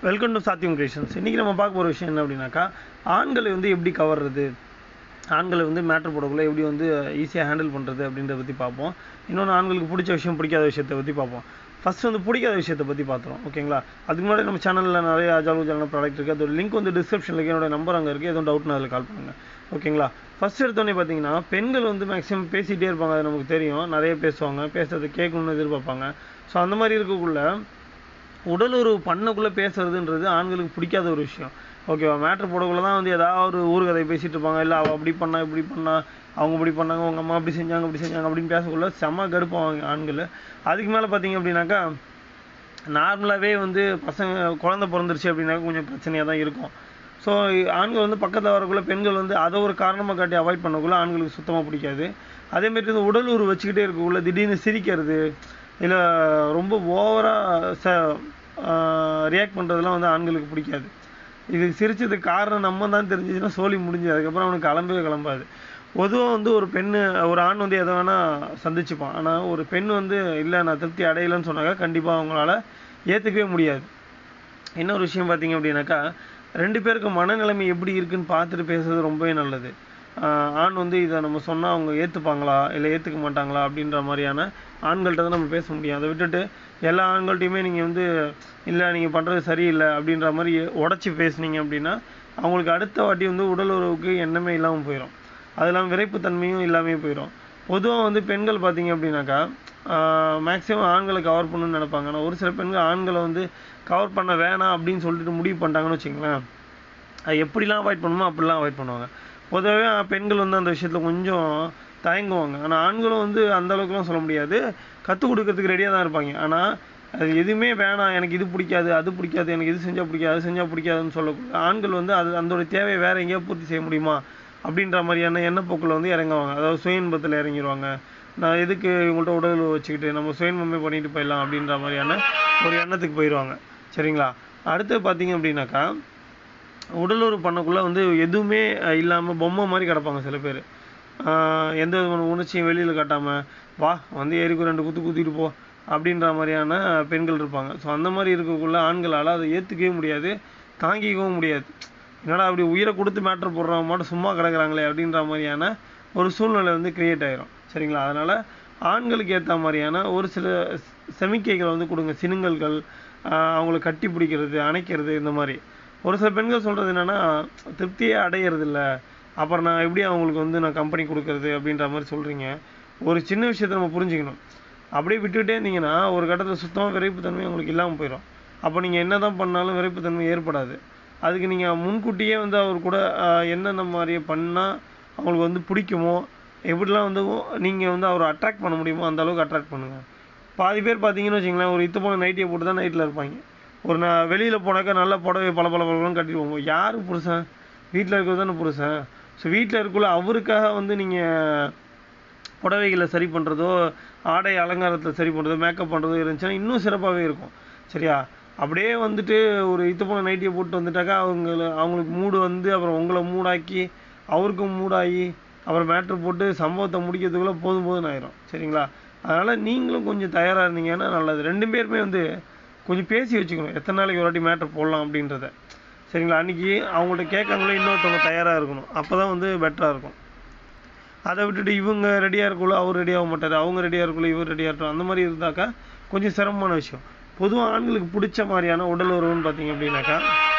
welcome to சாத்தியம் creations இன்றைக்கி நம்ம பார்க்க போகிற விஷயம் என்ன அப்படின்னாக்கா ஆண்களை வந்து எப்படி கவர்றது ஆண்களை வந்து மேட்ரு போடக்குள்ள எப்படி வந்து ஈஸியாக ஹேண்டில் பண்ணுறது அப்படின்றத பற்றி பார்ப்போம் இன்னொன்று ஆண்களுக்கு பிடிச்ச விஷயம் பிடிக்காத விஷயத்தை பற்றி பார்ப்போம் ஃபஸ்ட் வந்து பிடிக்காத விஷயத்தை பற்றி பார்த்துரும் ஓகேங்களா அதுக்கு முன்னாடி நம்ம சேனலில் நிறைய அஜாலு ஜாலான ப்ராடக்ட் இருக்குது அதோட லிங்க் வந்து டிஸ்கிரிப்ஷனில் இருக்குது என்னோட நம்பர் அங்கே இருக்குது எதுவும் டவுட்னா அதில் கால் பண்ணுங்கள் ஓகேங்களா ஃபஸ்ட் எடுத்தோடனே பார்த்தீங்கன்னா பெண்கள் வந்து மேக்ஸிமம் பேசிகிட்டே இருப்பாங்க அது நமக்கு தெரியும் நிறைய பேசுவாங்க பேசுறது கேட்கணும்னு எதிர்பார்ப்பாங்க ஸோ அந்த மாதிரி இருக்கக்குள்ள உடல் உறவு பண்ணக்குள்ளே பேசுறதுன்றது ஆண்களுக்கு பிடிக்காத ஒரு விஷயம் ஓகேவா மேட்ரு போடக்குள்ள தான் வந்து ஏதாவது ஒரு ஊர்கதை பேசிகிட்டு இருப்பாங்க இல்லை அவள் அப்படி பண்ணா இப்படி பண்ணா அவங்க இப்படி பண்ணாங்க உங்கள் அம்மா அப்படி செஞ்சாங்க இப்படி செஞ்சாங்க அப்படின்னு பேசக்குள்ள செம்ம கடுப்பாங்க ஆண்கள் அதுக்கு மேலே பார்த்தீங்க அப்படின்னாக்கா நார்மலாகவே வந்து பசங்க குழந்தை பிறந்துருச்சு அப்படின்னாக்கா கொஞ்சம் பிரச்சனையாக தான் இருக்கும் ஸோ ஆண்கள் வந்து பக்கத்தில் வரக்குள்ள பெண்கள் வந்து அதை ஒரு காரணமாக காட்டி அவாய்ட் பண்ணக்குள்ள ஆண்களுக்கு சுத்தமாக பிடிக்காது அதேமாரி இந்த உடல் உறவு வச்சுக்கிட்டே இருக்கக்குள்ள திடீர்னு சிரிக்கிறது இல்லை ரொம்ப ஓவராக ச ரியாக்ட் பண்ணுறதுலாம் வந்து ஆண்களுக்கு பிடிக்காது இது சிரிச்சதுக்கு காரணம் நம்ம தான் தெரிஞ்சிச்சுன்னா சோழி முடிஞ்சு அதுக்கப்புறம் அவனுக்கு கிளம்பவே கிளம்பாது பொதுவாக வந்து ஒரு பெண்ணு ஒரு ஆண் வந்து எதை வேணால் சந்திச்சுப்பான் ஆனால் ஒரு பெண் வந்து இல்லை நான் திருப்தி அடையலைன்னு சொன்னாக்கா கண்டிப்பாக அவங்களால ஏற்றுக்கவே முடியாது இன்னொரு விஷயம் பார்த்தீங்க அப்படின்னாக்கா ரெண்டு பேருக்கு மனநிலைமை எப்படி இருக்குன்னு பார்த்துட்டு பேசுறது ரொம்பவே நல்லது ஆஹ் ஆண் வந்து இதை நம்ம சொன்னால் அவங்க ஏற்றுப்பாங்களா இல்லை ஏற்றுக்க மாட்டாங்களா அப்படின்ற மாதிரியான ஆண்கள்கிட்ட தான் நம்ம பேச முடியும் அதை விட்டுட்டு எல்லா ஆண்கள்ட்டையுமே நீங்கள் வந்து இல்லை நீங்கள் பண்ணுறது சரியில்லை அப்படின்ற மாதிரி உடச்சி பேசுனீங்க அப்படின்னா அவங்களுக்கு அடுத்த வாட்டி வந்து உடல் உறவுக்கு எண்ணமே இல்லாமல் போயிடும் அது இல்லாமல் விரைப்புத்தன்மையும் இல்லாமல் போயிடும் பொதுவாக வந்து பெண்கள் பார்த்தீங்க அப்படின்னாக்கா மேக்ஸிமம் ஆண்களை கவர் பண்ணணும்னு நினைப்பாங்க ஆனால் ஒரு சில பெண்கள் ஆண்களை வந்து கவர் பண்ண வேணாம் அப்படின்னு சொல்லிட்டு முடிவு பண்ணிட்டாங்கன்னு வச்சுங்களேன் அது எப்படிலாம் அவாய்ட் பண்ணணுமோ அப்படிலாம் அவாய்ட் பண்ணுவாங்க பொதுவாகவே பெண்கள் வந்து அந்த விஷயத்தில் கொஞ்சம் தயங்குவாங்க ஆனால் ஆண்களும் வந்து அந்த அளவுக்குலாம் சொல்ல முடியாது கற்றுக் கொடுக்கறதுக்கு ரெடியாக தான் இருப்பாங்க ஆனால் அது எதுவுமே வேணாம் எனக்கு இது பிடிக்காது அது பிடிக்காது எனக்கு இது செஞ்சால் பிடிக்காது அது செஞ்சால் பிடிக்காதுன்னு சொல்லக்கூடிய ஆண்கள் வந்து அது அதோட தேவையை வேறு எங்கேயோ பூர்த்தி செய்ய முடியுமா அப்படின்ற மாதிரியான எண்ணப்போக்கில் வந்து இறங்குவாங்க அதாவது சுய இன்பத்தில் இறங்கிடுவாங்க நான் எதுக்கு இவங்கள்ட்ட உடல் வச்சுக்கிட்டு நம்ம சுயன்பமே பண்ணிட்டு போயிடலாம் அப்படின்ற மாதிரியான ஒரு எண்ணத்துக்கு போயிடுவாங்க சரிங்களா அடுத்து பார்த்தீங்க அப்படின்னாக்கா உடலுறவு பண்ணக்குள்ளே வந்து எதுவுமே இல்லாமல் பொம்மை மாதிரி கிடப்பாங்க சில பேர் எந்த விதமான உணர்ச்சியும் வெளியில் காட்டாமல் வா வந்து ஏறிக்கு ரெண்டு குத்து குத்திட்டு போ அப்படின்ற மாதிரியான பெண்கள் இருப்பாங்க ஸோ அந்த மாதிரி இருக்கக்குள்ள ஆண்களால் அதை ஏற்றுக்கவே முடியாது தாங்கிக்கவும் முடியாது என்னடா அப்படி உயிரை கொடுத்து மேட்ரு போடுறவங்க மட்டும் சும்மா கிடக்குறாங்களே அப்படின்ற மாதிரியான ஒரு சூழ்நிலை வந்து கிரியேட் ஆயிரும் சரிங்களா அதனால் ஆண்களுக்கு ஏற்ற மாதிரியான ஒரு சில செமிக்கைகளை வந்து கொடுங்க சினுங்கல்கள் அவங்கள கட்டி பிடிக்கிறது அணைக்கிறது இந்த மாதிரி ஒரு சில பெண்கள் சொல்கிறது என்னென்னா திருப்தியே அடையிறது இல்லை அப்புறம் நான் எப்படி அவங்களுக்கு வந்து நான் கம்பெனி கொடுக்கறது அப்படின்ற மாதிரி சொல்கிறீங்க ஒரு சின்ன விஷயத்தை நம்ம புரிஞ்சுக்கணும் அப்படியே விட்டுக்கிட்டே இருந்தீங்கன்னா ஒரு கட்டத்தில் சுத்தமாக விரைப்புத்தன்மை உங்களுக்கு இல்லாமல் போயிடும் அப்போ நீங்கள் என்ன தான் பண்ணாலும் விரைப்புத்தன்மை ஏற்படாது அதுக்கு நீங்கள் முன்கூட்டியே வந்து அவர் கூட என்னென்ன மாதிரி பண்ணால் அவங்களுக்கு வந்து பிடிக்குமோ எப்படிலாம் வந்து நீங்கள் வந்து அவரை அட்ராக்ட் பண்ண முடியுமோ அந்த அளவுக்கு அட்ராக்ட் பண்ணுங்கள் பாதி பேர் பார்த்தீங்கன்னு வச்சிங்களேன் ஒரு இத்து போன நைட்டியை போட்டு தான் நைட்டில் இருப்பாங்க ஒரு நான் வெளியில் போனாக்கா நல்ல புடவை பல பல பலன்னு கட்டிட்டு போவோம் யார் புருஷன் வீட்டில் இருக்கிறது தானே புருஷன் ஸோ வீட்டில் இருக்கக்குள்ள அவருக்காக வந்து நீங்கள் புடவைகளை சரி பண்ணுறதோ ஆடை அலங்காரத்தில் சரி பண்ணுறதோ மேக்கப் பண்ணுறதோ இருந்துச்சுன்னா இன்னும் சிறப்பாகவே இருக்கும் சரியா அப்படியே வந்துட்டு ஒரு இத்து போன நைட்டியை போட்டு வந்துட்டாக்கா அவங்கள அவங்களுக்கு மூடு வந்து அப்புறம் உங்களை மூடாக்கி அவருக்கும் மூடாகி அப்புறம் மேட்ரு போட்டு சம்பவத்தை முடிக்கிறதுக்குள்ளே போதும் போதும் ஆயிரும் சரிங்களா அதனால் நீங்களும் கொஞ்சம் தயாராக இருந்தீங்கன்னா நல்லது ரெண்டு பேருமே வந்து கொஞ்சம் பேசி வச்சுக்கணும் எத்தனை நாளைக்கு ஒரு வாட்டி மேட்ரு போடலாம் அப்படின்றத சரிங்களா அன்றைக்கி அவங்கள்ட்ட கேட்காங்களோ இன்னொருத்தவங்க தயாராக இருக்கணும் அப்போ தான் வந்து பெட்டராக இருக்கும் அதை விட்டுட்டு இவங்க ரெடியாக இருக்குள்ள அவர் ரெடியாக மாட்டார் அவங்க ரெடியாக இருக்குள்ள இவர் ரெடியாக இருக்கணும் அந்த மாதிரி இருந்தாக்கா கொஞ்சம் சிரமமான விஷயம் பொதுவாக ஆண்களுக்கு பிடிச்ச மாதிரியான உடல் உறவுன்னு பார்த்தீங்க அப்படின்னாக்கா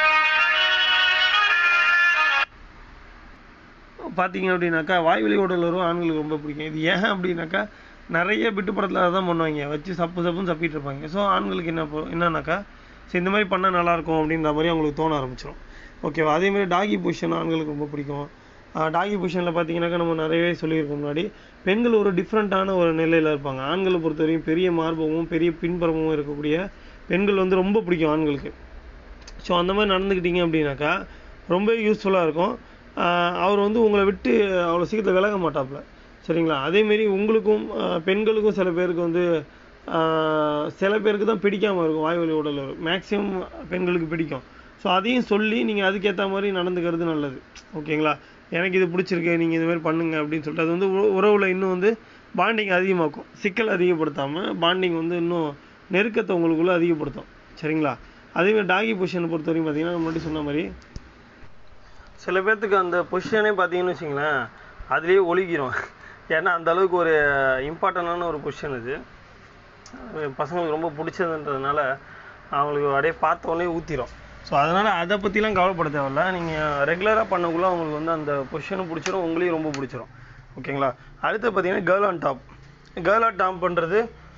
பார்த்தீங்க அப்படின்னாக்கா வாய்வெளி உடல் உறவு ஆண்களுக்கு ரொம்ப பிடிக்கும் இது ஏன் அப்படின்னாக்கா நிறைய பிட்டு படத்தில் அதை தான் பண்ணுவாங்க வச்சு சப்பு சப்புன்னு சப்பிட்டு இருப்பாங்க ஸோ ஆண்களுக்கு என்ன என்னன்னாக்கா சரி இந்த மாதிரி பண்ணால் நல்லாயிருக்கும் அப்படின்ற மாதிரி அவங்களுக்கு தோண ஆரம்பிச்சிடும் ஓகேவா அதேமாதிரி டாகி பொசிஷன் ஆண்களுக்கு ரொம்ப பிடிக்கும் டாகி பொசிஷனில் பார்த்தீங்கன்னாக்கா நம்ம நிறையவே சொல்லியிருக்கோம் முன்னாடி பெண்கள் ஒரு டிஃப்ரெண்ட்டான ஒரு நிலையில் இருப்பாங்க ஆண்களை பொறுத்தவரையும் பெரிய மார்பகமும் பெரிய பின்புறமும் இருக்கக்கூடிய பெண்கள் வந்து ரொம்ப பிடிக்கும் ஆண்களுக்கு ஸோ அந்த மாதிரி நடந்துக்கிட்டீங்க அப்படின்னாக்கா ரொம்ப யூஸ்ஃபுல்லாக இருக்கும் அவர் வந்து உங்களை விட்டு அவ்வளோ சீக்கிரத்தில் விலக மாட்டாப்புல சரிங்களா அதேமாரி உங்களுக்கும் பெண்களுக்கும் சில பேருக்கு வந்து சில பேருக்கு தான் பிடிக்காமல் இருக்கும் வாய்வழி உடல் மேக்ஸிமம் பெண்களுக்கு பிடிக்கும் ஸோ அதையும் சொல்லி நீங்கள் அதுக்கேற்ற மாதிரி நடந்துக்கிறது நல்லது ஓகேங்களா எனக்கு இது பிடிச்சிருக்கு நீங்கள் இது மாதிரி பண்ணுங்க அப்படின்னு சொல்லிட்டு அது வந்து உறவில் இன்னும் வந்து பாண்டிங் அதிகமாக்கும் சிக்கல் அதிகப்படுத்தாமல் பாண்டிங் வந்து இன்னும் நெருக்கத்தை உங்களுக்குள்ளே அதிகப்படுத்தும் சரிங்களா அதேமாதிரி டாகி பொசிஷனை பொறுத்த வரைக்கும் பார்த்தீங்கன்னா முன்னாடி சொன்ன மாதிரி சில பேர்த்துக்கு அந்த பொசிஷனே பார்த்தீங்கன்னு வச்சிங்களேன் அதுலேயே ஒழுகிரும் ஏன்னா அந்த அளவுக்கு ஒரு இம்பார்ட்டண்டான ஒரு பொசிஷன் இது அது பசங்களுக்கு ரொம்ப பிடிச்சதுன்றதுனால அவங்களுக்கு அப்படியே பார்த்த உடனே ஊற்றிடும் ஸோ அதனால் அதை பற்றிலாம் கவலைப்பட தேவையில்ல நீங்கள் ரெகுலராக பண்ணக்குள்ள அவங்களுக்கு வந்து அந்த பொசிஷனும் பிடிச்சிரும் உங்களையும் ரொம்ப பிடிச்சிரும் ஓகேங்களா அடுத்து பார்த்தீங்கன்னா girl on top girl on top பண்ணுறது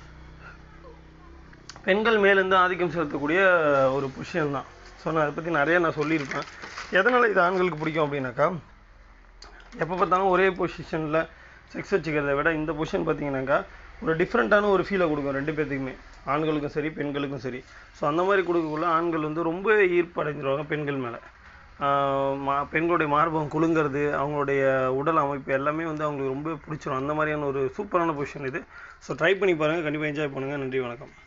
பெண்கள் மேலேருந்து ஆதிக்கம் செலுத்தக்கூடிய ஒரு பொசிஷன் தான் ஸோ நான் அதை பற்றி நிறைய நான் சொல்லியிருப்பேன் எதனால் இது ஆண்களுக்கு பிடிக்கும் அப்படின்னாக்கா எப்போ பார்த்தாலும் ஒரே பொசிஷனில் செக்ஸ் வச்சுக்கிறத விட இந்த பொசிஷன் பார்த்தீங்கன்னாக்கா ஒரு டிஃப்ரெண்ட்டான ஒரு ஃபீலை கொடுக்கும் ரெண்டு பேர்த்துக்குமே ஆண்களுக்கும் சரி பெண்களுக்கும் சரி ஸோ அந்த மாதிரி கொடுக்கக்குள்ள ஆண்கள் வந்து ரொம்ப ஈர்ப்படைஞ்சிருவாங்க பெண்கள் மேலே மா பெண்களுடைய மார்பகம் குலுங்கிறது அவங்களுடைய உடல் அமைப்பு எல்லாமே வந்து அவங்களுக்கு ரொம்ப பிடிச்சிரும் அந்த மாதிரியான ஒரு சூப்பரான பொசிஷன் இது ஸோ ட்ரை பண்ணி பாருங்கள் கண்டிப்பாக என்ஜாய் பண்ணுங்கள் நன்றி வணக்கம்